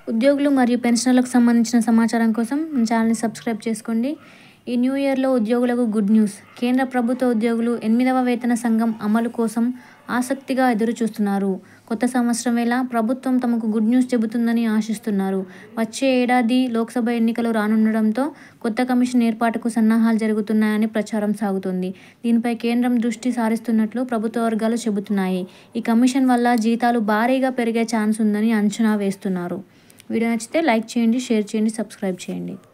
ఉద్యోగులు మరియు పెన్షనర్లకు సంబంధించిన సమాచారం కోసం మన ఛానల్ని సబ్స్క్రైబ్ చేసుకోండి ఈ న్యూ ఇయర్లో ఉద్యోగులకు గుడ్ న్యూస్ కేంద్ర ప్రభుత్వ ఉద్యోగులు ఎనిమిదవ వేతన సంఘం అమలు కోసం ఆసక్తిగా ఎదురు చూస్తున్నారు కొత్త సంవత్సరం వేళ ప్రభుత్వం తమకు గుడ్ న్యూస్ చెబుతుందని ఆశిస్తున్నారు వచ్చే ఏడాది లోక్సభ ఎన్నికలు రానుండడంతో కొత్త కమిషన్ ఏర్పాటుకు సన్నాహాలు జరుగుతున్నాయని ప్రచారం సాగుతోంది దీనిపై కేంద్రం దృష్టి సారిస్తున్నట్లు ప్రభుత్వ వర్గాలు చెబుతున్నాయి ఈ కమిషన్ వల్ల జీతాలు భారీగా పెరిగే ఛాన్స్ ఉందని అంచనా వేస్తున్నారు వీడియో నచ్చితే లైక్ చేయండి షేర్ చేయండి సబ్స్క్రైబ్ చేయండి